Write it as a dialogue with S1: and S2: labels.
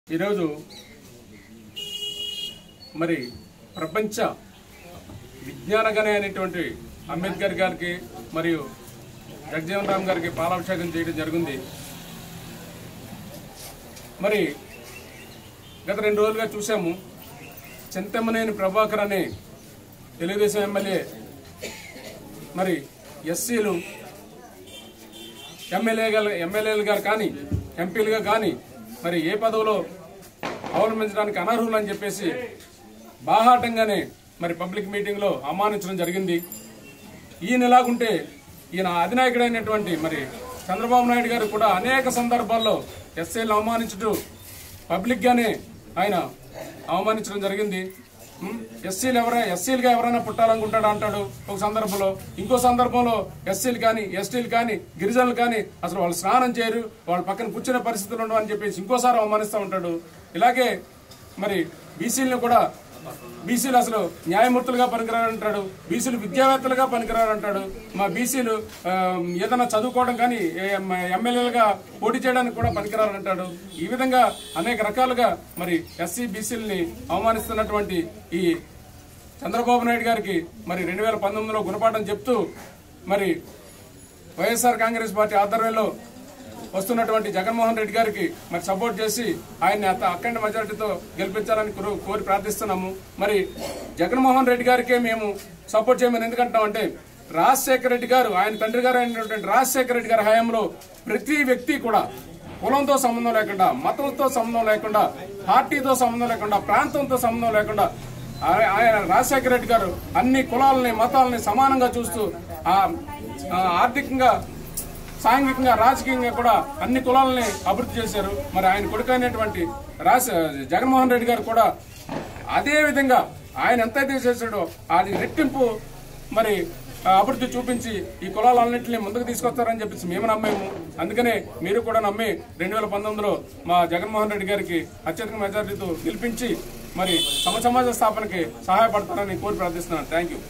S1: ఈరోజు మరి ప్రపంచ విజ్ఞాన గణి అనేటువంటి అంబేద్కర్ గారికి మరియు జగజీవన్ రామ్ గారికి పాలాభిషేకం చేయడం జరిగింది మరి గత రెండు రోజులుగా చూసాము చింతమనేని ప్రభాకర్ అనే తెలుగుదేశం ఎమ్మెల్యే మరి ఎస్సీలు ఎమ్మెల్యే గారు ఎమ్మెల్యేలు గారు కానీ ఎంపీలుగా కానీ మరి ఏ పదవిలో అవలంబించడానికి అనర్హులు అని చెప్పేసి బాహాటంగానే మరి పబ్లిక్ మీటింగ్లో అవమానించడం జరిగింది ఈయన ఎలాగుంటే ఈయన అధినాయకుడైనటువంటి మరి చంద్రబాబు నాయుడు గారు కూడా అనేక సందర్భాల్లో ఎస్ఐలను అవమానించుతూ పబ్లిక్గానే ఆయన అవమానించడం జరిగింది ఉం? ఎస్సీలు ఎవరైనా ఎస్సీలుగా ఎవరైనా పుట్టాలనుకుంటాడు అంటాడు ఒక సందర్భంలో ఇంకో సందర్భంలో ఎస్సీలు కానీ ఎస్టీలు కానీ గిరిజనులు కానీ అసలు వాళ్ళు స్నానం చేయరు వాళ్ళ పక్కన కూర్చునే పరిస్థితులు ఉండవు అని చెప్పేసి ఇంకోసారి అవమానిస్తూ ఉంటాడు ఇలాగే మరి బీసీలను కూడా బీసీలు అసలు న్యాయమూర్తులుగా పనికిరారంటాడు బీసీలు విద్యావేత్తలుగా పనికిరారంటాడు మా బీసీలు ఆ, ఏదైనా చదువుకోవడం కానీ ఎమ్మెల్యేలుగా పోటీ చేయడానికి కూడా పనికిరారంటాడు ఈ విధంగా అనేక రకాలుగా మరి ఎస్సీ బీసీలని అవమానిస్తున్నటువంటి ఈ చంద్రబాబు నాయుడు గారికి మరి రెండు వేల పంతొమ్మిదిలో గుణపాఠం చెప్తూ మరి వైఎస్ఆర్ కాంగ్రెస్ పార్టీ ఆధ్వర్యంలో వస్తున్నటువంటి జగన్మోహన్ రెడ్డి గారికి మరి సపోర్ట్ చేసి ఆయన్ని అత అఖండ మెజారిటీతో గెలిపించాలని కోరు- కోరి ప్రార్థిస్తున్నాము మరి జగన్మోహన్ రెడ్డి గారికే మేము సపోర్ట్ చేయమని ఎందుకంటామంటే రాజశేఖర రెడ్డి గారు ఆయన తండ్రి గారు అయినటువంటి రాజశేఖర రెడ్డి గారి హయాంలో ప్రతి వ్యక్తి కూడా కులంతో సంబంధం లేకుండా మతంతో సంబంధం లేకుండా పార్టీతో సంబంధం లేకుండా ప్రాంతంతో సంబంధం లేకుండా ఆయ- ఆయన రాజశేఖర రెడ్డి గారు అన్ని కులాలని మతాలని సమానంగా చూస్తూ ఆ ఆ ఆర్థికంగా సాంఘికంగా రాజకీయంగా కూడా అన్ని కులాలని అభివృద్ధి చేశారు మరి ఆయన కొడుకు అయినటువంటి రాజ జగన్మోహన్ రెడ్డి గారు కూడా అదే విధంగా ఆయన ఎంతైతే చేశాడో అది రెట్టింపు మరి ఆ, అభివృద్ధి చూపించి ఈ కులాలన్నింటినీ ముందుకు తీసుకొస్తారని చెప్పేసి మేము నమ్మాము అందుకనే మీరు కూడా నమ్మి రెండు వేల పంతొమ్మిదిలో మా జగన్మోహన్ రెడ్డి గారికి అత్యధిక మెజారిటీతో గెలిపించి మరి సమ సమాజ స్థాపనకి సహాయపడతారని కోరి ప్రార్థిస్తున్నాను థ్యాంక్ యూ